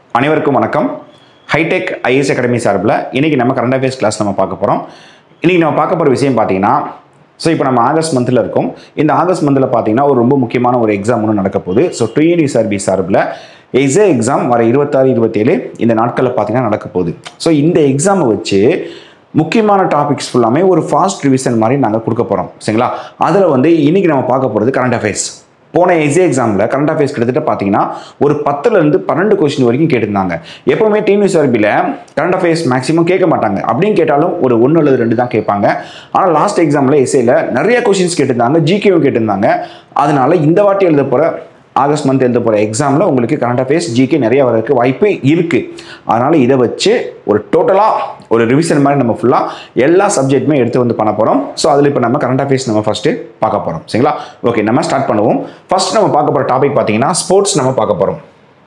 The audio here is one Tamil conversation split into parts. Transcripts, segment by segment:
அனைவருக்கும் வணக்கம் ஹைடெக் ஐஎஸ் அகாடமி சார்பில் இன்றைக்கி நம்ம கரண்ட் அஃபேர்ஸ் கிளாஸ் நம்ம பார்க்க போகிறோம் இன்றைக்கி நம்ம பார்க்க போகிற விஷயம் பார்த்தீங்கன்னா ஸோ இப்போ நம்ம ஆகஸ்ட் மந்தில் இருக்கோம் இந்த ஆகஸ்ட் மந்தில் பார்த்தீங்கன்னா ஒரு ரொம்ப முக்கியமான ஒரு எக்ஸாம் ஒன்று நடக்க போகுது ஸோ டிஎன்யூ சார்பில் எக்ஸே எக்ஸாம் வர இருபத்தாறு இருபத்தேழு இந்த நாட்களில் பார்த்தீங்கன்னா நடக்க போகுது ஸோ இந்த எக்ஸாமை வச்சு முக்கியமான டாபிக்ஸ் ஃபுல்லாமே ஒரு ஃபாஸ்ட் ரிவிஷன் மாதிரி நாங்கள் கொடுக்க போகிறோம் சரிங்களா அதில் வந்து இன்றைக்கி நம்ம பார்க்க போகிறது கரண்ட் அஃபேர்ஸ் போன எஸ்ஏ எக்ஸாமில் கரண்ட் அஃபேர்ஸ் கிட்டத்தட்ட பார்த்தீங்கன்னா ஒரு பத்துலேருந்து பன்னெண்டு கொஸ்டின் வரைக்கும் கேட்டிருந்தாங்க எப்போவுமே டிஎன்யூ சார்பில் கரண்ட் அஃபேர்ஸ் மேக்ஸிமம் கேட்க மாட்டாங்க அப்படின்னு கேட்டாலும் ஒரு ஒன்று அல்லது ரெண்டு தான் கேட்பாங்க ஆனால் லாஸ்ட் எக்ஸாமில் எஸ்ஏல நிறைய கொஸ்டின்ஸ் கேட்டிருந்தாங்க ஜிகேவும் கேட்டிருந்தாங்க அதனால இந்த வாட்டி எழுத போகிற ஆகஸ்ட் மந்த் எழுத போகிற எக்ஸாமில் உங்களுக்கு கரண்ட் அஃபேர்ஸ் ஜிகே நிறைய வரதுக்கு வாய்ப்பு இருக்குது அதனால் இதை வச்சு ஒரு டோட்டலாக ஒரு ரிவிஷன் மாதிரி நம்ம ஃபுல்லாக எல்லா சப்ஜெக்ட்டுமே எடுத்து வந்து பண்ண போகிறோம் ஸோ அதில் இப்போ நம்ம கரண்ட் அஃபேர்ஸ் நம்ம ஃபஸ்ட்டு பார்க்க போகிறோம் சரிங்களா ஓகே நம்ம ஸ்டார்ட் பண்ணுவோம் ஃபர்ஸ்ட் நம்ம பார்க்க போகிற டாபிக் பார்த்தீங்கன்னா ஸ்போர்ட்ஸ் நம்ம பார்க்க போகிறோம்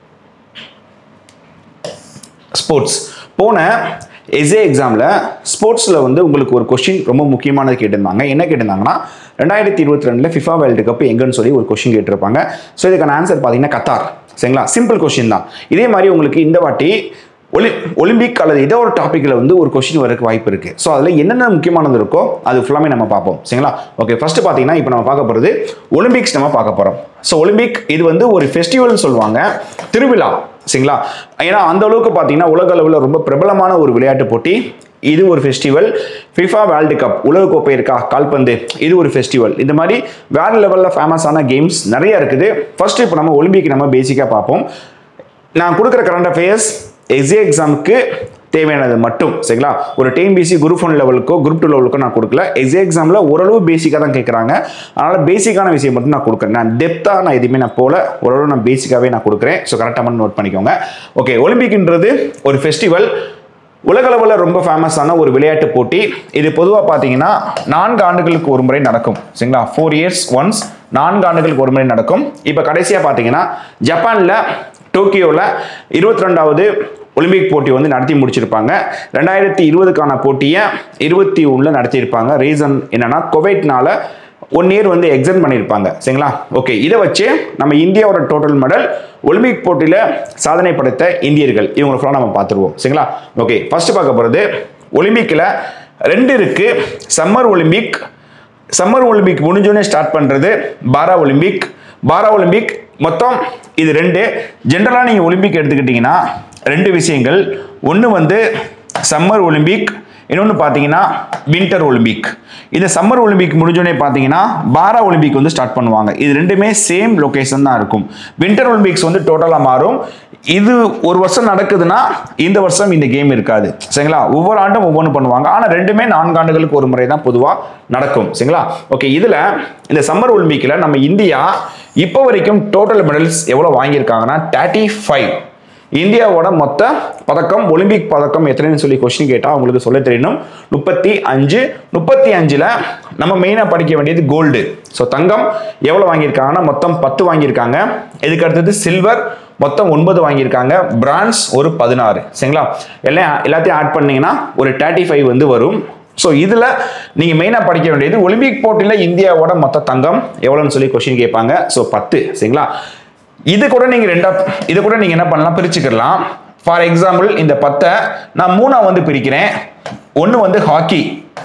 ஸ்போர்ட்ஸ் போன எஸ்ஏ எக்ஸாமில் ஸ்போர்ட்ஸில் வந்து உங்களுக்கு ஒரு கொஷின் ரொம்ப முக்கியமானது கேட்டிருந்தாங்க என்ன கேட்டிருந்தாங்கன்னா ரெண்டாயிரத்தி இருபத்தி ரெண்டில் ஃபிஃபா வேர்ல்டு கப் எங்கன்னு சொல்லி ஒரு கொஷின் கேட்டிருப்பாங்க ஸோ இதுக்கான ஆன்சர் பார்த்தீங்கன்னா கத்தார் சரிங்களா சிம்பிள் கொஷின் தான் இதே மாதிரி உங்களுக்கு இந்த வாட்டி ஒலி ஒலிம்பிக் அல்லது ஏதோ ஒரு டாப்பிக்கில் வந்து ஒரு கொஷின் வரக்கு வாய்ப்பு இருக்குது ஸோ அதில் என்னென்ன முக்கியமானது இருக்கோ அது ஃபுல்லாமே நம்ம பார்ப்போம் சரிங்களா ஓகே ஃபஸ்ட்டு பார்த்தீங்கன்னா இப்போ நம்ம பார்க்க போகிறது ஒலிம்பிக்ஸ் நம்ம பார்க்க போகிறோம் ஸோ ஒலிம்பிக் இது வந்து ஒரு ஃபெஸ்டிவல்னு சொல்லுவாங்க திருவிழா சரிங்களா ஏன்னா அந்த அளவுக்கு பார்த்தீங்கன்னா உலக அளவில் ரொம்ப பிரபலமான ஒரு விளையாட்டு போட்டி இது ஒரு ஃபெஸ்டிவல் ஃபிஃபா வேர்ல்டு கப் உலகக்கோப்பை இருக்கா கால்பந்து இது ஒரு ஃபெஸ்டிவல் இந்த மாதிரி வேர்ல்டு லெவலில் ஃபேமஸான கேம்ஸ் நிறைய இருக்குது ஃபர்ஸ்ட் இப்போ நம்ம ஒலிம்பிக் நம்ம பேசிக்காக பார்ப்போம் நான் கொடுக்குற கரண்ட் அஃபேர்ஸ் எஸ்ஏ எக்ஸாமுக்கு தேவையானது மட்டும் சரிங்களா ஒரு டிஎன்பிசி குரூப் ஒன் லெவலுக்கோ குரூப் டூ லெவலுக்கோ நான் கொடுக்கல எஸ்ஏ எக்ஸாமில் ஓரளவு பேசிக்காக தான் கேட்குறாங்க அதனால் பேசிக்கான விஷயம் மட்டும் நான் கொடுக்குறேன் நான் டெப்த்தாக நான் எதுவுமே நான் போல ஓரளவு நான் பேசிக்காகவே நான் கொடுக்குறேன் ஸோ கரெக்டாக மட்டும் நோட் பண்ணிக்கோங்க ஓகே ஒலிம்பிக்ன்றது ஒரு ஃபெஸ்டிவல் உலக அளவில் ரொம்ப ஃபேமஸான ஒரு விளையாட்டு போட்டி இது பொதுவாக பார்த்தீங்கன்னா நான்கு ஆண்டுகளுக்கு ஒரு முறை நடக்கும் சரிங்களா ஃபோர் இயர்ஸ் ஒன்ஸ் நான்கு ஆண்டுகளுக்கு ஒரு முறை நடக்கும் இப்போ கடைசியாக பார்த்தீங்கன்னா ஜப்பானில் டோக்கியோவில் இருபத்தி ரெண்டாவது ஒலிம்பிக் போட்டி வந்து நடத்தி முடிச்சிருப்பாங்க ரெண்டாயிரத்தி இருபதுக்கான போட்டியை இருபத்தி ஒன்றில் நடத்தியிருப்பாங்க ரீசன் என்னன்னா கோவைட்னால ஒன் இயர் வந்து எக்ஸாம் பண்ணியிருப்பாங்க சரிங்களா ஓகே இதை வச்சு நம்ம இந்தியாவோட டோட்டல் மெடல் ஒலிம்பிக் போட்டியில் சாதனை படைத்த இந்தியர்கள் இவங்களை ஃபுல்லாக நம்ம பார்த்துருவோம் சரிங்களா ஓகே ஃபர்ஸ்ட் பார்க்க போகிறது ஒலிம்பிக்கில் ரெண்டு இருக்கு சம்மர் ஒலிம்பிக் சம்மர் ஒலிம்பிக் முடிஞ்சோடனே ஸ்டார்ட் பண்ணுறது பாரா ஒலிம்பிக் பாரா ஒலிம்பிக் மொத்தம் இது ரெண்டு ஜென்ரலாக நீங்கள் ஒலிம்பிக் எடுத்துக்கிட்டிங்கன்னா ரெண்டு விஷயங்கள் ஒன்று வந்து சம்மர் ஒலிம்பிக் இன்னொன்று பார்த்தீங்கன்னா வின்டர் ஒலிம்பிக் இந்த சம்மர் ஒலிம்பிக் முடிஞ்சோடனே பார்த்தீங்கன்னா பாரா ஒலிம்பிக் வந்து ஸ்டார்ட் பண்ணுவாங்க இது ரெண்டுமே சேம் லொக்கேஷன் தான் இருக்கும் வின்டர் ஒலிம்பிக்ஸ் வந்து டோட்டலாக மாறும் இது ஒரு வருஷம் நடக்குதுன்னா இந்த வருஷம் இந்த கேம் இருக்காது சரிங்களா ஒவ்வொரு ஆண்டும் ஒவ்வொன்று பண்ணுவாங்க ஆனால் ரெண்டுமே நான்கு ஆண்டுகளுக்கு ஒரு முறை தான் பொதுவாக நடக்கும் சரிங்களா ஓகே இதில் இந்த சம்மர் ஒலிம்பிக்கில் நம்ம இந்தியா இப்போ வரைக்கும் டோட்டல் மெடல்ஸ் எவ்வளோ வாங்கியிருக்காங்கன்னா தேர்ட்டி ஃபைவ் இந்தியாவோட மொத்த பதக்கம் ஒலிம்பிக் பதக்கம் எத்தனைன்னு சொல்லி கொஸ்டின் கேட்டால் உங்களுக்கு சொல்ல தெரியணும் முப்பத்தி அஞ்சு முப்பத்தி அஞ்சில் நம்ம மெயினாக படிக்க வேண்டியது கோல்டு ஸோ தங்கம் எவ்வளோ வாங்கியிருக்காங்கன்னா மொத்தம் பத்து வாங்கியிருக்காங்க இதுக்கு அடுத்தது சில்வர் மொத்தம் ஒன்பது வாங்கியிருக்காங்க பிரான்ஸ் ஒரு பதினாறு சரிங்களா எல்லாம் எல்லாத்தையும் ஆட் பண்ணீங்கன்னா ஒரு தேர்ட்டி ஃபைவ் வந்து வரும் ஸோ இதில் நீங்கள் மெயினாக படிக்க வேண்டியது ஒலிம்பிக் போட்டியில் இந்தியாவோட மொத்த தங்கம் எவ்வளோன்னு சொல்லி கொஸ்டின் கேட்பாங்க ஸோ பத்து சரிங்களா இது கூட நீங்கள் ரெண்டா இது கூட நீங்கள் என்ன பண்ணலாம் பிரிச்சுக்கலாம் ஃபார் எக்ஸாம்பிள் இந்த பத்தை நான் மூணா வந்து பிரிக்கிறேன் ஒன்று வந்து ஹாக்கி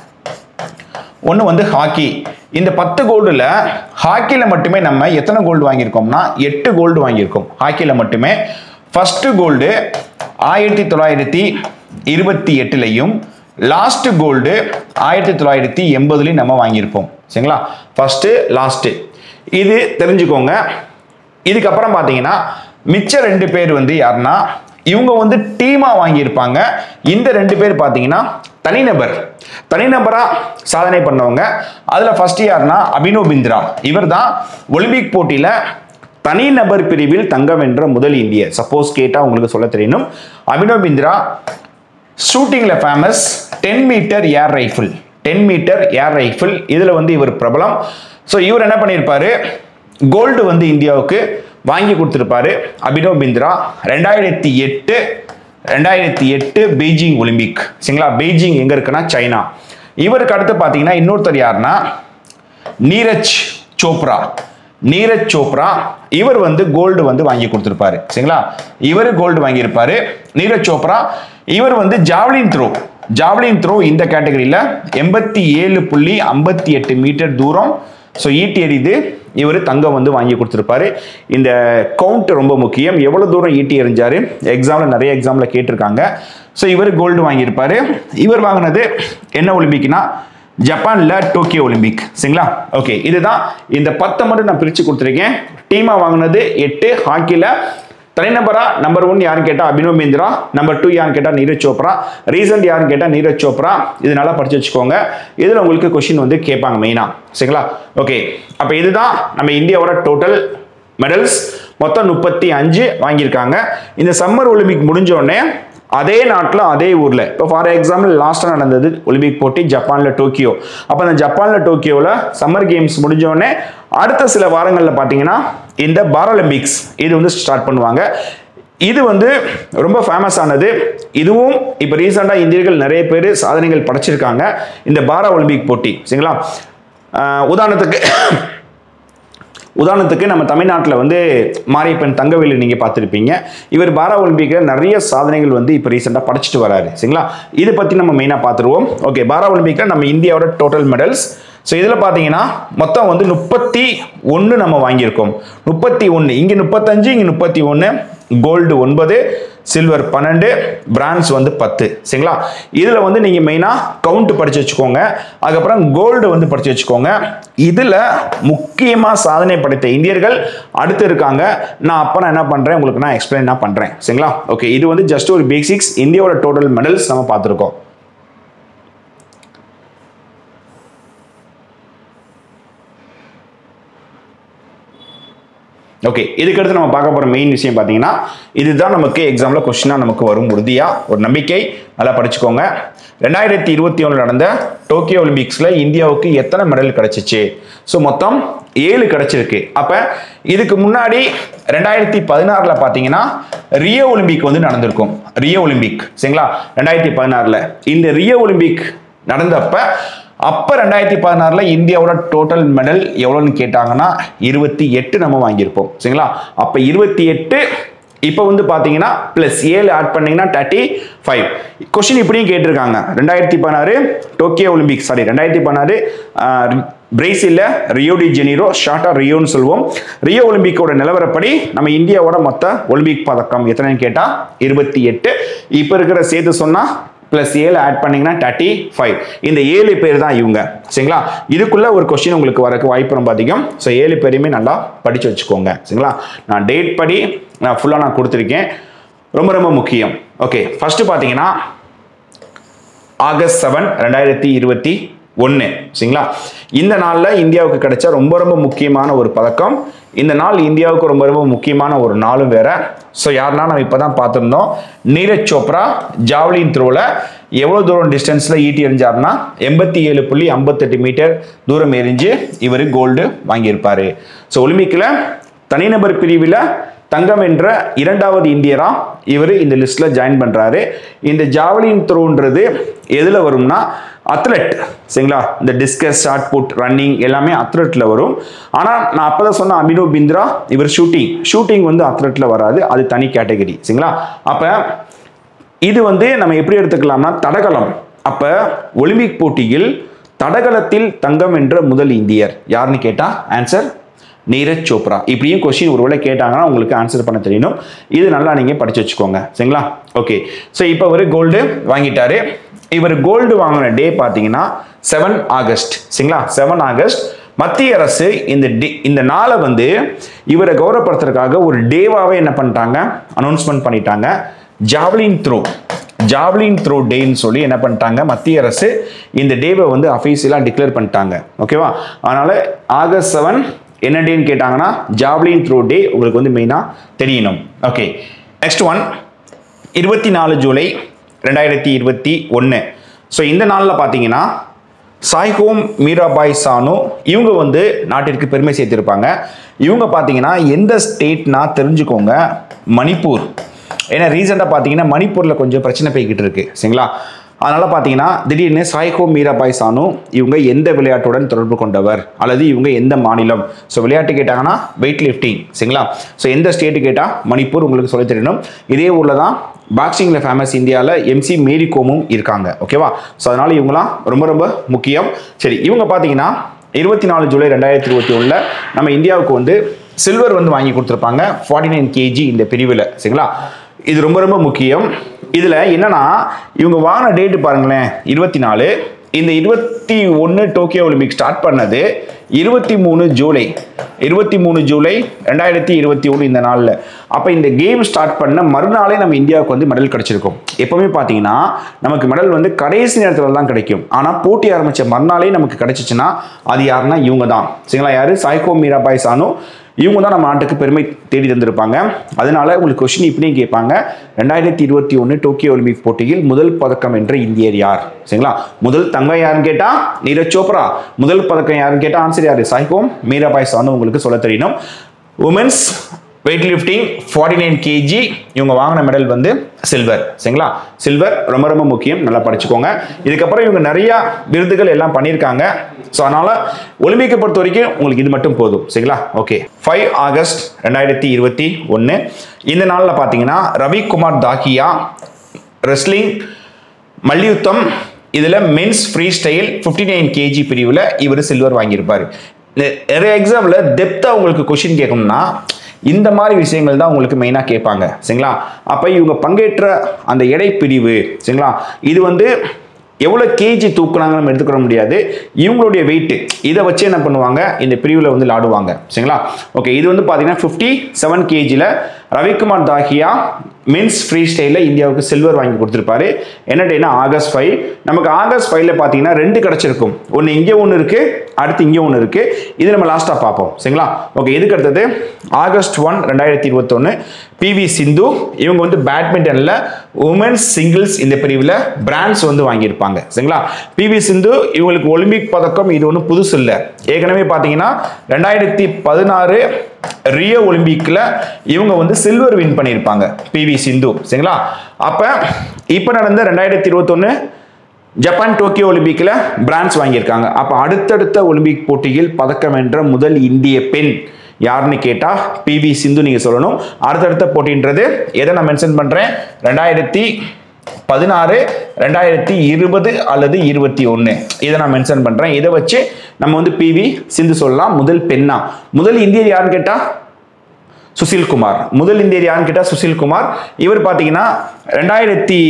ஒன்று வந்து ஹாக்கி இந்த பத்து கோல்டில் ஹாக்கியில் மட்டுமே நம்ம எத்தனை கோல்டு வாங்கியிருக்கோம்னா எட்டு கோல்டு வாங்கியிருக்கோம் ஹாக்கியில் மட்டுமே ஃபஸ்ட்டு கோல்டு ஆயிரத்தி தொள்ளாயிரத்தி இருபத்தி எட்டுலையும் லாஸ்ட் கோல்டு ஆயிரத்தி தொள்ளாயிரத்தி எண்பதுலையும் நம்ம வாங்கியிருப்போம் சரிங்களா ஃபஸ்ட்டு லாஸ்ட்டு இது தெரிஞ்சுக்கோங்க இதுக்கப்புறம் பார்த்தீங்கன்னா மிச்ச ரெண்டு பேர் வந்து யாருன்னா இவங்க வந்து டீமாக வாங்கியிருப்பாங்க இந்த ரெண்டு பேர் பார்த்தீங்கன்னா தனிநபர் தனிநபராக சாதனை பண்ணவங்க அதில் ஃபர்ஸ்ட் யாருன்னா அபினவ் பிந்த்ரா இவர் தான் ஒலிம்பிக் போட்டியில் தனிநபர் பிரிவில் தங்கம் வென்ற முதல் இந்தியர் சப்போஸ் கேட்டால் உங்களுக்கு சொல்ல தெரியணும் அபினவ் பிந்த்ரா ஷூட்டிங்கில் famous ten metre air rifle ten metre air rifle இதில் வந்து இவர் பிரபலம் ஸோ இவர் என்ன பண்ணியிருப்பாரு கோல்டு வந்து இந்தியாவுக்கு வாங்கி கொடுத்துருப்பாரு அபினவ் பிந்த்ரா ரெண்டாயிரத்தி எட்டு ரெண்டாயிரத்தி எட்டு பெய்ஜிங் ஒலிம்பிக் சரிங்களா பெய்ஜிங் எங்கே இருக்குன்னா சைனா இவருக்கு அடுத்து பார்த்தீங்கன்னா இன்னொருத்தர் யாருன்னா நீரஜ் சோப்ரா நீரஜ் சோப்ரா இவர் வந்து கோல்டு வந்து வாங்கி கொடுத்துருப்பாரு சரிங்களா இவர் கோல்டு வாங்கியிருப்பாரு நீரஜ் சோப்ரா இவர் வந்து ஜாவ்லின் த்ரோ ஜாவ்லின் த்ரோ இந்த கேட்டகரியில் எண்பத்தி ஏழு புள்ளி ஐம்பத்தி எட்டு மீட்டர் தூரம் ஸோ ஈட்டி எறிது இவர் தங்கம் வந்து வாங்கி கொடுத்துருப்பாரு இந்த கவுண்ட் ரொம்ப முக்கியம் எவ்வளோ தூரம் ஈட்டி எறிஞ்சாரு எக்ஸாமில் நிறைய எக்ஸாமில் கேட்டிருக்காங்க ஸோ இவர் கோல்டு வாங்கியிருப்பாரு இவர் வாங்கினது என்ன ஒலிம்பிக்னா ஜப்பான்ல டோக்கியோ ஒலிம்பிக் சரிங்களா ஓகே இதுதான் இந்த பத்தை மட்டும் நான் பிரித்து கொடுத்துருக்கேன் டீமாக வாங்கினது எட்டு ஹாக்கியில் தனிநபரா நம்பர் ஒன் யாருன்னு கேட்டால் அபினவ் பிந்திரா நம்பர் டூ யாருன்னு கேட்டால் நீரஜ் சோப்ரா ரீசன்ட் யாருன்னு கேட்டால் நீரஜ் சோப்ரா இது நல்லா படிச்சு வச்சுக்கோங்க இதில் உங்களுக்கு கொஷின் வந்து கேட்பாங்க மெயினாக சரிங்களா ஓகே அப்போ இதுதான் நம்ம இந்தியாவோட டோட்டல் மெடல்ஸ் மொத்தம் முப்பத்தி அஞ்சு வாங்கியிருக்காங்க இந்த சம்மர் ஒலிம்பிக் முடிஞ்ச உடனே அதே நாட்டில் அதே ஊரில் இப்போ ஃபார் எக்ஸாம்பிள் லாஸ்ட்டாக நடந்தது ஒலிம்பிக் போட்டி ஜப்பானில் டோக்கியோ அப்போ அந்த ஜப்பானில் டோக்கியோவில் சம்மர் கேம்ஸ் முடிஞ்ச உடனே அடுத்த சில வாரங்களில் பார்த்தீங்கன்னா இந்த பாராலிம்பிக்ஸ் இது வந்து ஸ்டார்ட் பண்ணுவாங்க இது வந்து ரொம்ப ஃபேமஸ் ஆனது இதுவும் இப்போ ரீசெண்டாக இந்தியர்கள் நிறைய பேர் சாதனைகள் படைச்சிருக்காங்க இந்த பாரா ஒலிம்பிக் போட்டி சரிங்களா ஆஹ் உதாரணத்துக்கு உதாரணத்துக்கு நம்ம தமிழ்நாட்டில் வந்து மாரியப்பன் தங்கவேலு நீங்கள் பார்த்துருப்பீங்க இவர் பாரா ஒலிம்பிக்கில் நிறைய சாதனைகள் வந்து இப்போ ரீசெண்டாக படிச்சுட்டு வராரு சரிங்களா இதை பற்றி நம்ம மெயினாக பார்த்துருவோம் ஓகே பாரா ஒலிம்பிக்கில் நம்ம இந்தியாவோட டோட்டல் மெடல்ஸ் ஸோ இதில் பார்த்தீங்கன்னா மொத்தம் வந்து முப்பத்தி ஒன்று நம்ம வாங்கியிருக்கோம் முப்பத்தி ஒன்று இங்கே முப்பத்தஞ்சு இங்கே முப்பத்தி ஒன்று கோல்டு ஒன்பது சில்வர் பன்னெண்டு பிரான்ஸ் வந்து பத்து சரிங்களா இதில் வந்து நீங்கள் மெயினாக கவுண்ட் படித்து வச்சுக்கோங்க அதுக்கப்புறம் கோல்டு வந்து படித்து வச்சுக்கோங்க இதில் முக்கியமாக சாதனை படைத்த இந்தியர்கள் அடுத்து இருக்காங்க நான் அப்போ நான் என்ன பண்ணுறேன் உங்களுக்கு நான் எக்ஸ்பிளைன் நான் பண்ணுறேன் சரிங்களா ஓகே இது வந்து ஜஸ்ட் ஒரு பேசிக்ஸ் இந்தியாவோட டோட்டல் மெடல்ஸ் நம்ம பார்த்துருக்கோம் ஓகே இதுக்கடுத்து நம்ம பார்க்க போகிற மெயின் விஷயம் பார்த்தீங்கன்னா இதுதான் நமக்கு எக்ஸாமில் கொஸ்டினாக நமக்கு வரும் உறுதியாக ஒரு நம்பிக்கை நல்லா படிச்சுக்கோங்க ரெண்டாயிரத்தி இருபத்தி ஒன்றில் நடந்த டோக்கியோ ஒலிம்பிக்ஸில் இந்தியாவுக்கு எத்தனை மெடல் கிடச்சிச்சு ஸோ மொத்தம் ஏழு கிடச்சிருக்கு அப்போ இதுக்கு முன்னாடி ரெண்டாயிரத்தி பதினாறில் பார்த்தீங்கன்னா ரியோ ஒலிம்பிக் வந்து நடந்திருக்கும் ரியோ ஒலிம்பிக் சரிங்களா ரெண்டாயிரத்தி பதினாறில் இந்த ரியோ ஒலிம்பிக் நடந்தப்ப அப்போ ரெண்டாயிரத்தி பதினாறில் இந்தியாவோட டோட்டல் மெடல் எவ்வளோன்னு கேட்டாங்கன்னா இருபத்தி எட்டு நம்ம வாங்கியிருப்போம் சரிங்களா அப்போ இருபத்தி எட்டு இப்போ வந்து பார்த்தீங்கன்னா ப்ளஸ் ஏழு ஆட் பண்ணீங்கன்னா தேர்ட்டி ஃபைவ் கொஷின் இப்படியும் கேட்டிருக்காங்க ரெண்டாயிரத்தி பதினாறு டோக்கியோ ஒலிம்பிக் சாரி ரெண்டாயிரத்தி பதினாறு பிரேசிலில் ரியோ டி ஜெனீரோ ஷார்ட்டாக ரியோன்னு சொல்லுவோம் ரியோ ஒலிம்பிக்கோட நிலவரப்படி நம்ம இந்தியாவோட மொத்த ஒலிம்பிக் பதக்கம் எத்தனைன்னு கேட்டால் இருபத்தி எட்டு இப்போ இருக்கிற சேர்த்து சொன்னால் ப்ளஸ் ஏழு ஆட் பண்ணீங்கன்னா தேர்ட்டி ஃபைவ் இந்த ஏழு பேர் தான் இவங்க சரிங்களா இதுக்குள்ள ஒரு கொஸ்டின் உங்களுக்கு வரக்கு வாய்ப்பு ரொம்ப அதிகம் ஸோ ஏழு பேரையுமே நல்லா படித்து வச்சுக்கோங்க சரிங்களா நான் டேட் படி நான் ஃபுல்லாக நான் கொடுத்துருக்கேன் ரொம்ப ரொம்ப முக்கியம் ஓகே ஃபர்ஸ்ட் பார்த்தீங்கன்னா ஆகஸ்ட் செவன் ரெண்டாயிரத்தி இருபத்தி ஒன்று சரிங்களா இந்த நாளில் இந்தியாவுக்கு கிடைச்ச ரொம்ப ரொம்ப முக்கியமான ஒரு பதக்கம் இந்த நாள் இந்தியாவுக்கு ரொம்ப ரொம்ப முக்கியமான ஒரு நாளும் வேற ஸோ யாருன்னா நம்ம இப்போ தான் பார்த்துருந்தோம் நீரஜ் சோப்ரா ஜாவ்லின் த்ரோவில் எவ்வளோ தூரம் டிஸ்டன்ஸில் ஈட்டி எறிஞ்சார்னா எண்பத்தி ஏழு புள்ளி ஐம்பத்தெட்டு மீட்டர் தூரம் எரிஞ்சு இவர் கோல்டு வாங்கியிருப்பார் ஸோ ஒலிம்பிக்கில் தனிநபர் பிரிவில் தங்கம் என்ற இரண்டாவது இந்தியரா இவர் இந்த லிஸ்ட்டில் ஜாயின் பண்ணுறாரு இந்த ஜாவலின் த்ரோன்றது எதில் வரும்னா அத்லெட் சரிங்களா இந்த டிஸ்கஸ் ஷார்ட் புட் ரன்னிங் எல்லாமே அத்லெட்டில் வரும் ஆனால் நான் அப்போ தான் சொன்ன அபினவ் பிந்த்ரா இவர் ஷூட்டிங் ஷூட்டிங் வந்து அத்லெட்டில் வராது அது தனி கேட்டகரி சரிங்களா அப்போ இது வந்து நம்ம எப்படி எடுத்துக்கலாம்னா தடகளம் அப்போ ஒலிம்பிக் போட்டியில் தடகளத்தில் தங்கம் என்ற முதல் இந்தியர் யாருன்னு கேட்டால் ஆன்சர் நீரஜ் சோப்ரா இப்படியும் கொஸ்டின் ஒருவேளை கேட்டாங்கன்னா உங்களுக்கு ஆன்சர் பண்ண தெரியணும் இது நல்லா நீங்கள் படிச்சு வச்சுக்கோங்க சரிங்களா ஓகே ஸோ இப்போ இவர் கோல்டு வாங்கிட்டாரு இவர் கோல்டு வாங்கின டே பார்த்தீங்கன்னா செவன் ஆகஸ்ட் சரிங்களா செவன் ஆகஸ்ட் மத்திய அரசு இந்த டே இந்த நாளை வந்து இவரை கௌரவப்படுத்துறதுக்காக ஒரு டேவாவே என்ன பண்ணிட்டாங்க அனௌன்ஸ்மெண்ட் பண்ணிட்டாங்க ஜாவ்லின் த்ரோ ஜாவ்லின் த்ரோ டேன்னு சொல்லி என்ன பண்ணிட்டாங்க மத்திய அரசு இந்த டேவை வந்து அஃபீஷியலாக டிக்ளேர் பண்ணிட்டாங்க ஓகேவா அதனால ஆகஸ்ட் செவன் என்ன டேன்னு கேட்டாங்கன்னா ஜாவ்லின் த்ரோ டே உங்களுக்கு வந்து மெயினாக தெரியணும் ஓகே நெக்ஸ்ட் ஒன் இருபத்தி நாலு ஜூலை ரெண்டாயிரத்தி இருபத்தி ஒன்று ஸோ இந்த நாளில் பார்த்தீங்கன்னா சாய்ஹோம் மீராபாய் சானு இவங்க வந்து நாட்டிற்கு பெருமை சேர்த்திருப்பாங்க இவங்க பார்த்தீங்கன்னா எந்த ஸ்டேட்னா தெரிஞ்சுக்கோங்க மணிப்பூர் ஏன்னா ரீசெண்டாக பார்த்தீங்கன்னா மணிப்பூரில் கொஞ்சம் பிரச்சனை போய்கிட்டு இருக்கு சரிங்களா அதனால பார்த்தீங்கன்னா திடீர்னு சாய்கோ மீராபாய் சானு இவங்க எந்த விளையாட்டுடன் தொடர்பு கொண்டவர் அல்லது இவங்க எந்த மாநிலம் ஸோ விளையாட்டு கேட்டாங்கன்னா வெயிட் லிஃப்டிங் சரிங்களா ஸோ எந்த ஸ்டேட்டு கேட்டால் மணிப்பூர் உங்களுக்கு சொல்லித் தெரியணும் இதே ஊரில் தான் பாக்ஸிங்கில் ஃபேமஸ் இந்தியாவில் எம்சி மேரி கோமும் இருக்காங்க ஓகேவா ஸோ அதனால் இவங்களாம் ரொம்ப ரொம்ப முக்கியம் சரி இவங்க பார்த்தீங்கன்னா இருபத்தி நாலு ஜூலை ரெண்டாயிரத்தி இருபத்தி ஒன்றில் நம்ம இந்தியாவுக்கு வந்து சில்வர் வந்து வாங்கி கொடுத்துருப்பாங்க ஃபார்ட்டி நைன் கேஜி இந்த பிரிவில் சரிங்களா இது ரொம்ப ரொம்ப முக்கியம் இதில் என்னன்னா இவங்க வாங்கின டேட்டு பாருங்களேன் இருபத்தி நாலு இந்த இருபத்தி ஒன்று டோக்கியோ ஒலிம்பிக் ஸ்டார்ட் பண்ணது இருபத்தி மூணு ஜூலை இருபத்தி மூணு ஜூலை ரெண்டாயிரத்தி இருபத்தி ஒன்று இந்த நாளில் அப்போ இந்த கேம் ஸ்டார்ட் பண்ண மறுநாளே நம்ம இந்தியாவுக்கு வந்து மெடல் கிடச்சிருக்கும் எப்போவுமே பார்த்தீங்கன்னா நமக்கு மெடல் வந்து கடைசி நேரத்தில் தான் கிடைக்கும் ஆனால் போட்டி ஆரம்பித்த மறுநாளே நமக்கு கிடைச்சிச்சுன்னா அது யாருன்னா இவங்க தான் சரிங்களா யார் சாய்கோ மீராபாய் சானு இவங்க தான் நம்ம நாட்டுக்கு பெருமை தேடி தந்திருப்பாங்க அதனால உங்களுக்கு கொஸ்டின் இப்படியும் கேட்பாங்க ரெண்டாயிரத்தி இருபத்தி ஒன்று டோக்கியோ ஒலிம்பிக் போட்டியில் முதல் பதக்கம் வென்ற இந்தியர் யார் சரிங்களா முதல் தங்கம் யாருன்னு கேட்டால் நீரஜ் சோப்ரா முதல் பதக்கம் யாருன்னு கேட்டால் ஆன்சர் யார் சாய்கோம் மீராபாய் சானு உங்களுக்கு சொல்ல தெரியணும் women's weight lifting forty nine KG இவங்க வாங்கின மெடல் வந்து சில்வர் சரிங்களா சில்வர் ரொம்ப ரொம்ப முக்கியம் நல்லா படிச்சுக்கோங்க இதுக்கப்புறம் இவங்க நிறையா விருதுகள் எல்லாம் பண்ணியிருக்காங்க ஸோ அதனால் ஒலிம்பிக்கை பொறுத்த வரைக்கும் உங்களுக்கு இது மட்டும் போதும் சரிங்களா ஓகே ஃபைவ் ஆகஸ்ட் ரெண்டாயிரத்தி இருபத்தி ஒன்று இந்த நாளில் பார்த்தீங்கன்னா ரவிக்குமார் தாக்கியா ரெஸ்லிங் மல்யுத்தம் இதில் men's free style fifty nine KG பிரிவில் இவர் சில்வர் வாங்கியிருப்பார் நெ- நிறைய எக்ஸாமில் டெப்த்தாக உங்களுக்கு கொஷின் கேட்கணும்னா இந்த மாதிரி விஷயங்கள் தான் உங்களுக்கு மெயினாக கேட்பாங்க சரிங்களா அப்போ இவங்க பங்கேற்ற அந்த எடை பிரிவு சரிங்களா இது வந்து எவ்வளோ கேஜி தூக்குனாங்க நம்ம எடுத்துக்கிற முடியாது இவங்களுடைய வெயிட் இதை வச்சு என்ன பண்ணுவாங்க இந்த பிரிவில் வந்து விளாடுவாங்க சரிங்களா ஓகே இது வந்து பார்த்தீங்கன்னா ஃபிஃப்டி செவன் கேஜியில் ரவிக்குமார் தாஹியா மென்ஸ் ஃப்ரீ ஸ்டைலில் இந்தியாவுக்கு சில்வர் வாங்கி கொடுத்துருப்பாரு என்ன டேனா ஆகஸ்ட் ஃபைவ் நமக்கு ஆகஸ்ட் ஃபைவ்ல பார்த்தீங்கன்னா ரெண்டு கிடச்சிருக்கும் ஒன்று இங்கே ஒன்று இருக்குது அடுத்து இங்கே ஒன்று இருக்குது இது நம்ம லாஸ்ட்டாக பார்ப்போம் சரிங்களா ஓகே இதுக்கு அடுத்தது ஆகஸ்ட் ஒன் ரெண்டாயிரத்தி இருபத்தொன்று பிவி சிந்து இவங்க வந்து பேட்மிண்டனில் உமன்ஸ் சிங்கிள்ஸ் இந்த பிரிவில் பிராண்ட்ஸ் வந்து வாங்கியிருப்பாங்க சரிங்களா பிவி சிந்து இவங்களுக்கு ஒலிம்பிக் பதக்கம் இது ஒன்றும் புதுசு இல்லை ஏற்கனவே பார்த்தீங்கன்னா ரெண்டாயிரத்தி பதினாறு ரியோ ஒலிம்பிக்கில் இவங்க வந்து சில்வர் வின் பண்ணியிருப்பாங்க பிவி சிந்து சரிங்களா அப்போ இப்போ நடந்த ரெண்டாயிரத்தி இருபத்தொன்று ஜப்பான் டோக்கியோ ஒலிம்பிக்கில் பிரான்ஸ் வாங்கியிருக்காங்க அப்போ அடுத்தடுத்த ஒலிம்பிக் போட்டியில் பதக்கம் வென்ற முதல் இந்திய பெண் யாருன்னு கேட்டால் பிவி சிந்து நீங்கள் சொல்லணும் அடுத்தடுத்த போட்டின்றது எதை நான் மென்ஷன் பண்ணுறேன் ரெண்டாயிரத்தி பதினாறு ரெண்டாயிரத்தி இருபது அல்லது இருபத்தி ஒன்று இதை நான் மென்ஷன் பண்ணுறேன் இதை வச்சு நம்ம வந்து பிவி சிந்து சொல்லலாம் முதல் பெண்ணா முதல் இந்தியர் யாருன்னு கேட்டால் சுசில் குமார் முதல் இந்தியர் யாருன்னு கேட்டால் சுசில் குமார் இவர் பார்த்தீங்கன்னா ரெண்டாயிரத்தி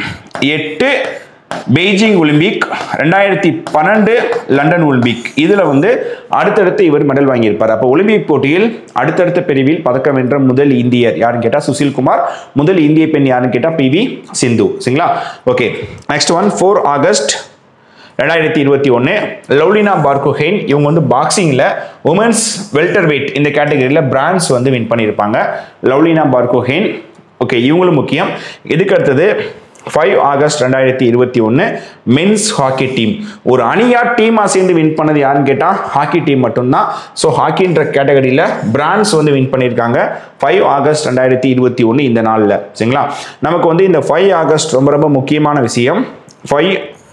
எட்டு பெய்ஜிங் ஒலிம்பிக் ரெண்டாயிரத்தி பன்னெண்டு லண்டன் ஒலிம்பிக் இதில் வந்து அடுத்தடுத்து இவர் மெடல் வாங்கியிருப்பார் அப்போ ஒலிம்பிக் போட்டியில் அடுத்தடுத்த பிரிவில் பதக்கம் வென்ற முதல் இந்தியர் யாருன்னு கேட்டால் சுசில் குமார் முதல் இந்திய பெண் யாருன்னு கேட்டால் பிவி சிந்து சரிங்களா okay next one four August ரெண்டாயிரத்தி இருபத்தி ஒன்று லவ்லினா பார்கோஹெயின் இவங்க வந்து பாக்ஸிங்கில் உமன்ஸ் வெல்டர் வெயிட் இந்த கேட்டகரியில் பிராண்ட்ஸ் வந்து வின் பண்ணியிருப்பாங்க லவ்லினா பார்கோஹெயின் ஓகே இவங்களும் முக்கியம் இதுக்கு அடுத்தது ஃபைவ் ஆகஸ்ட் ரெண்டாயிரத்தி இருபத்தி ஒன்று மென்ஸ் ஹாக்கி டீம் ஒரு அணியா டீமாக சேர்ந்து வின் பண்ணது யாருன்னு கேட்டால் ஹாக்கி டீம் மட்டும்தான் ஸோ ஹாக்கின்ற கேட்டகரியில் பிராண்ட்ஸ் வந்து வின் பண்ணியிருக்காங்க ஃபைவ் ஆகஸ்ட் ரெண்டாயிரத்தி இருபத்தி ஒன்று இந்த நாளில் சரிங்களா நமக்கு வந்து இந்த ஃபைவ் ஆகஸ்ட் ரொம்ப ரொம்ப முக்கியமான விஷயம் ஃபைவ்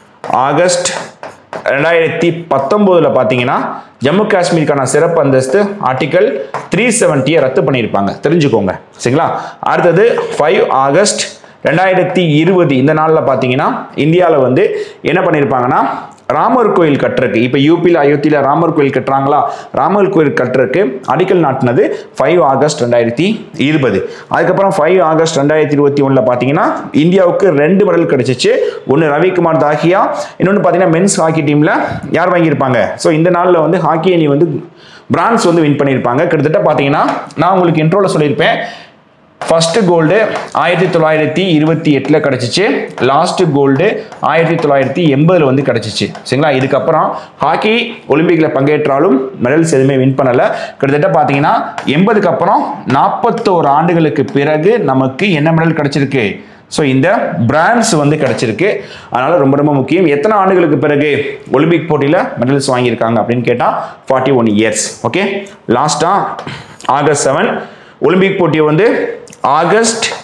ஆகஸ்ட் ரெண்டாயிரத்தி பத்தொம்போதில் பார்த்தீங்கன்னா ஜம்மு காஷ்மீருக்கான சிறப்பு அந்தஸ்து ஆர்டிகல் த்ரீ செவன்ட்டியை ரத்து பண்ணியிருப்பாங்க தெரிஞ்சுக்கோங்க சரிங்களா அடுத்தது ஃபைவ் ஆகஸ்ட் ரெண்டாயிரத்தி இருபது இந்த நாளில் பார்த்தீங்கன்னா இந்தியாவில் வந்து என்ன பண்ணியிருப்பாங்கன்னா ராமர் கோயில் கட்டுறதுக்கு இப்போ யூபியில் அயோத்தியில் ராமர் கோயில் கட்டுறாங்களா ராமர் கோயில் கட்டுறதுக்கு அடிக்கல் நாட்டினது ஃபைவ் ஆகஸ்ட் ரெண்டாயிரத்தி இருபது அதுக்கப்புறம் ஃபைவ் ஆகஸ்ட் ரெண்டாயிரத்தி இருபத்தி ஒன்றில் பார்த்தீங்கன்னா இந்தியாவுக்கு ரெண்டு மெடல் கிடைச்சிச்சு ஒன்று ரவிக்குமார் தாஹியா இன்னொன்று பார்த்தீங்கன்னா மென்ஸ் ஹாக்கி டீமில் யார் வாங்கியிருப்பாங்க ஸோ இந்த நாளில் வந்து ஹாக்கி அணி வந்து பிரான்ஸ் வந்து வின் பண்ணியிருப்பாங்க கிட்டத்தட்ட பார்த்தீங்கன்னா நான் உங்களுக்கு இன்ட்ரோவில் சொல்லியிருப்பேன் ஃபர்ஸ்ட் கோல்டு ஆயிரத்தி தொள்ளாயிரத்தி இருபத்தி எட்டில் கிடச்சிச்சு லாஸ்ட் கோல்டு ஆயிரத்தி தொள்ளாயிரத்தி எண்பதில் வந்து கிடச்சிச்சு சரிங்களா இதுக்கப்புறம் ஹாக்கி ஒலிம்பிக்கில் பங்கேற்றாலும் மெடல்ஸ் எதுவுமே வின் பண்ணலை கிட்டத்தட்ட பார்த்தீங்கன்னா எண்பதுக்கு அப்புறம் நாற்பத்தோரு ஆண்டுகளுக்கு பிறகு நமக்கு என்ன மெடல் கிடச்சிருக்கு ஸோ இந்த பிராண்ட்ஸ் வந்து கிடச்சிருக்கு அதனால் ரொம்ப ரொம்ப முக்கியம் எத்தனை ஆண்டுகளுக்கு பிறகு ஒலிம்பிக் போட்டியில் மெடல்ஸ் வாங்கியிருக்காங்க அப்படின்னு கேட்டால் ஃபார்ட்டி ஒன் இயர்ஸ் ஓகே லாஸ்ட்டாக ஆகஸ்ட் செவன் ஒலிம்பிக் போட்டியை வந்து ஆகஸ்ட்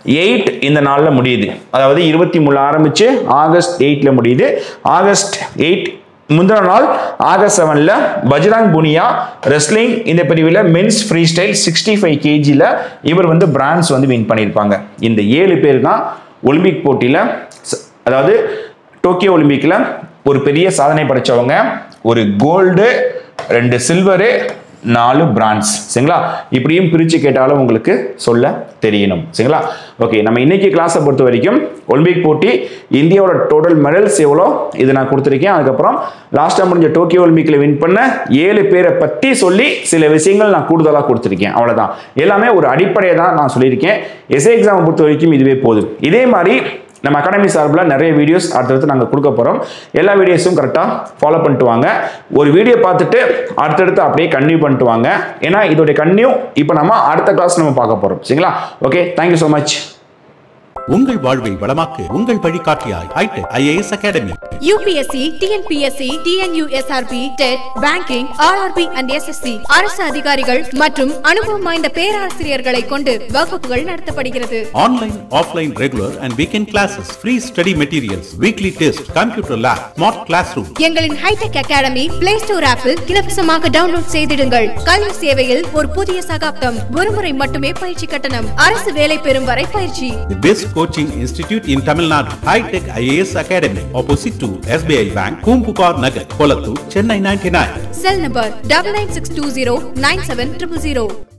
எயிட் இந்த நாளில் முடியுது அதாவது இருபத்தி மூணு ஆரம்பிச்சு ஆகஸ்ட் எயிட்ல முடியுது ஆகஸ்ட் எயிட் முந்தின நாள் ஆகஸ்ட் செவனில் பஜ்ராங் புனியா ரெஸ்லிங் இந்த பிரிவில் men's free style sixty five கேஜியில் இவர் வந்து பிரான்ஸ் வந்து வின் பண்ணியிருப்பாங்க இந்த ஏழு பேர் தான் ஒலிம்பிக் போட்டியில் ச- அதாவது டோக்கியோ ஒலிம்பிக்கில் ஒரு பெரிய சாதனை படைச்சவங்க ஒரு கோல்டு ரெண்டு சில்வரு நாலு பிரான்ஸ் சரிங்களா இப்படியும் பிரித்து கேட்டாலும் உங்களுக்கு சொல்ல தெரியணும் சரிங்களா ஓகே நம்ம இன்னைக்கு கிளாஸை பொறுத்த வரைக்கும் ஒலிம்பிக் போட்டி இந்தியாவோட டோட்டல் மெடல்ஸ் எவ்வளோ இது நான் கொடுத்துருக்கேன் அதுக்கப்புறம் லாஸ்ட்டாக முடிஞ்ச டோக்கியோ ஒலிம்பிக்கில் வின் பண்ண ஏழு பேரை பற்றி சொல்லி சில விஷயங்கள் நான் கூடுதலாக கொடுத்துருக்கேன் அவ்வளோதான் எல்லாமே ஒரு அடிப்படையை தான் நான் சொல்லியிருக்கேன் எஸ்ஏ எக்ஸாமை பொறுத்த வரைக்கும் இதுவே போதும் இதே மாதிரி நம்ம அகாடமி சார்பில் நிறைய வீடியோஸ் அடுத்தடுத்து நாங்கள் கொடுக்க போகிறோம் எல்லா வீடியோஸும் கரெக்டாக ஃபாலோ பண்ணிட்டு வாங்க ஒரு வீடியோ பார்த்துட்டு அடுத்தடுத்து அப்படியே கன்டினியூ பண்ணிட்டு வாங்க ஏன்னா இதோடைய கன்டினியூ இப்போ நம்ம அடுத்த கிளாஸ் நம்ம பார்க்க போகிறோம் சரிங்களா ஓகே தேங்க்யூ ஸோ மச் உங்கள் வாழ்வை வளமாக்கு உங்கள் வழிகாட்டியாய் hi tech IAS academy UPSC TNPSC TNUSRB TET banking RRB and SSC அரசு அதிகாரிகள் மற்றும் அனுபவம் வாய்ந்த பேராசிரியர்களை கொண்டு வகுப்புகள் நடத்தப்படுகிறது online offline regular and weekend classes free study materials weekly test computer lab smart class room எங்களின் ஹைடெக் அகாடமி பிளே ஸ்டோர் ஆப்பில் இலவசமாக டவுன்லோட் செய்திடுங்கள் கல்வி சேவையில் ஒரு புதிய சகாப்தம் ஒருமுறை மட்டுமே பயிற்சி கட்டணம் அரசு வேலை பெறும் வரை பயிற்சி The best coaching institute in Tamil Nadu, High Tech IAS Academy, opposite to SBI Bank, Kumpukar Nagar, Kolattur, Chennai 99. Cell number double nine six two zero nine seven triple zero